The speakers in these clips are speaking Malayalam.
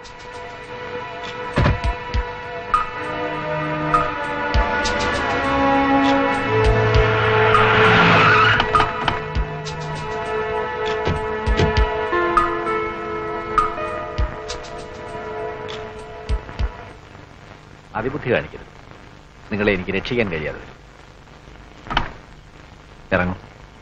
അതിബുദ്ധി കാണിക്കരുത് നിങ്ങളെ എനിക്ക് രക്ഷിക്കാൻ കഴിയാതെ വരും ഇറങ്ങും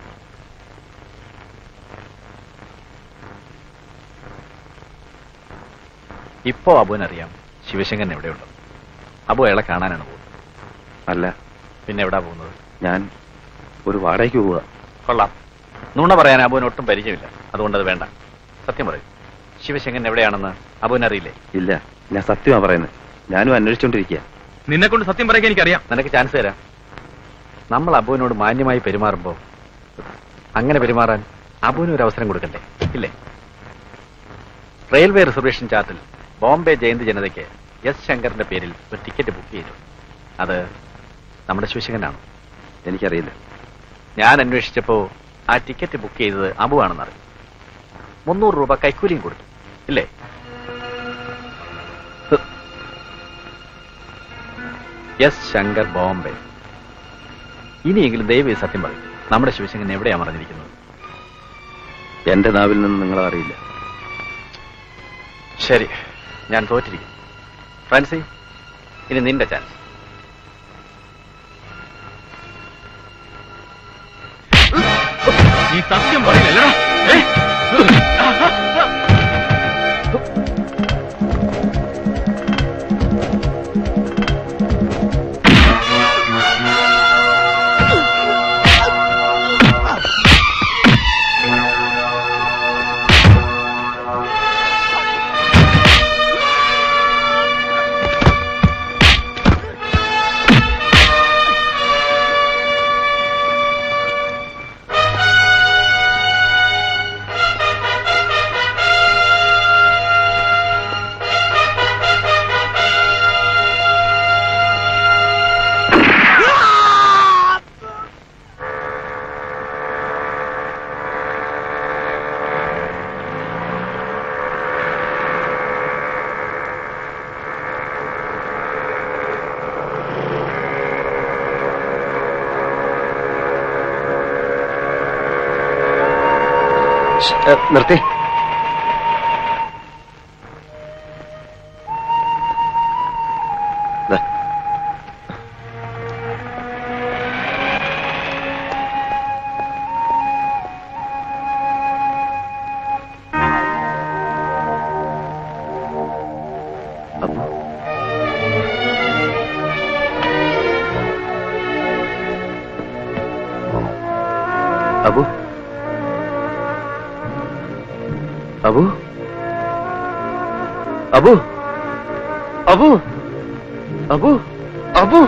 ഇപ്പോ അബുവിനറിയാം ശിവശങ്കരൻ എവിടെയുണ്ട് അബു അയാളെ കാണാനാണ് പോകുന്നത് അല്ല പിന്നെ എവിടാ പോകുന്നത് ഞാൻ ഒരു വാടകയ്ക്ക് പോവുക കൊള്ളാം നുണ പറയാൻ അബുവിന് ഒട്ടും പരിചയമില്ല അതുകൊണ്ട് അത് വേണ്ട സത്യം പറയും ശിവശങ്കരൻ എവിടെയാണെന്ന് അബുവിനറിയില്ലേ ഇല്ല ഞാൻ സത്യമാ പറയുന്നത് ഞാനും അന്വേഷിച്ചോണ്ടിരിക്കുക നിന്നെ കൊണ്ട് സത്യം പറയാൻ എനിക്കറിയാം നിനക്ക് ചാൻസ് തരാം നമ്മൾ അബുവിനോട് മാന്യമായി പെരുമാറുമ്പോ അങ്ങനെ പെരുമാറാൻ അബുവിന് ഒരു അവസരം കൊടുക്കണ്ടേ ഇല്ലേ റെയിൽവേ റിസർവേഷൻ ചാർട്ടിൽ ബോംബെ ജയന്തി ജനതയ്ക്ക് എസ് ശങ്കറിന്റെ പേരിൽ ഒരു ടിക്കറ്റ് ബുക്ക് ചെയ്തു അത് നമ്മുടെ ശിവശങ്കരനാണ് എനിക്കറിയില്ല ഞാൻ അന്വേഷിച്ചപ്പോ ആ ടിക്കറ്റ് ബുക്ക് ചെയ്തത് അബു ആണെന്ന് അറിഞ്ഞു മുന്നൂറ് രൂപ കൈക്കൂലിയും കൊടുത്തു ഇല്ലേ എസ് ശങ്കർ ബോംബെ ഇനിയെങ്കിലും ദയവ് ചെയ്ത് സത്യം പറയും നമ്മുടെ ശിവശങ്കരൻ എവിടെയാ മറഞ്ഞിരിക്കുന്നത് എന്റെ നാവിൽ നിന്ന് നിങ്ങളെ അറിയില്ല ശരി ഞാൻ തോറ്റിരിക്കും ഫ്രാൻസി ഇനി നിന്റെ ചാൻസ് നീ സത്യം പറയില്ലല്ലോ നിർത്തി ദാ. അപ്പോ അബു അബു അബു അബു അബു അബു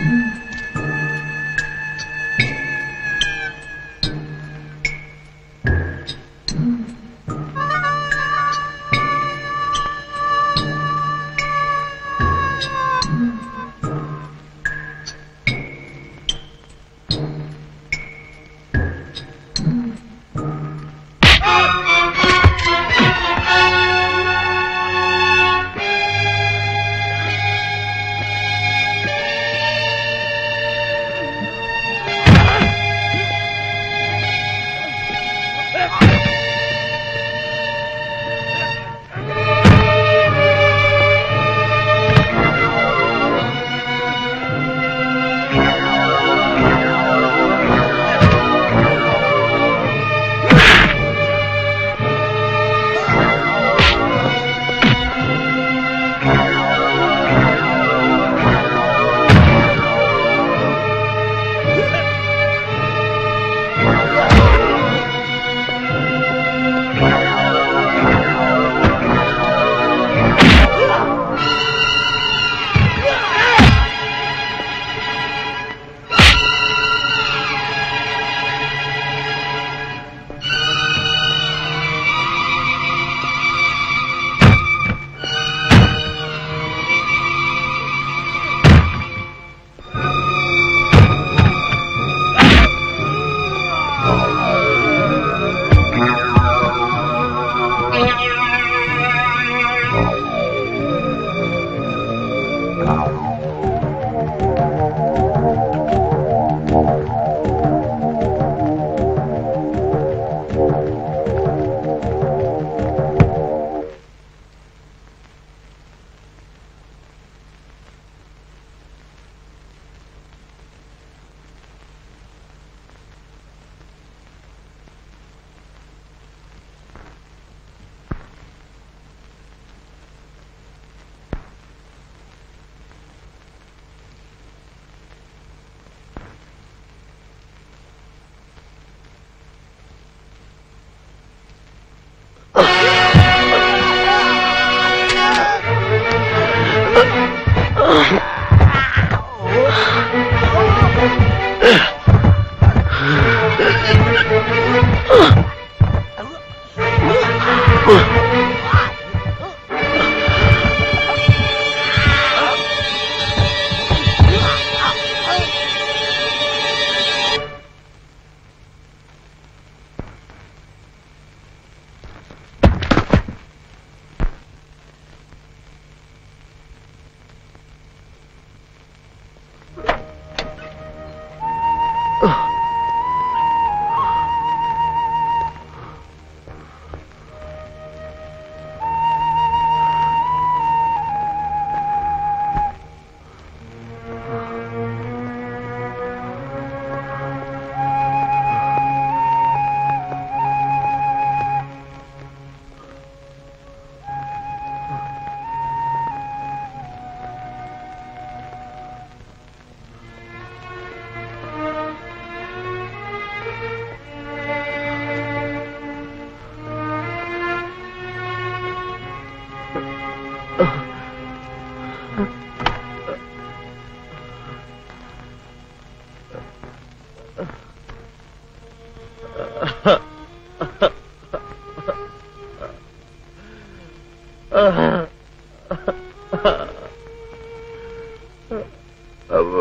അബു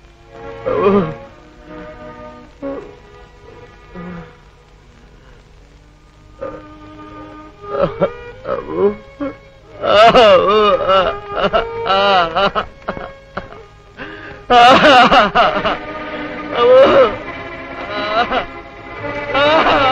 അബു അബു അബു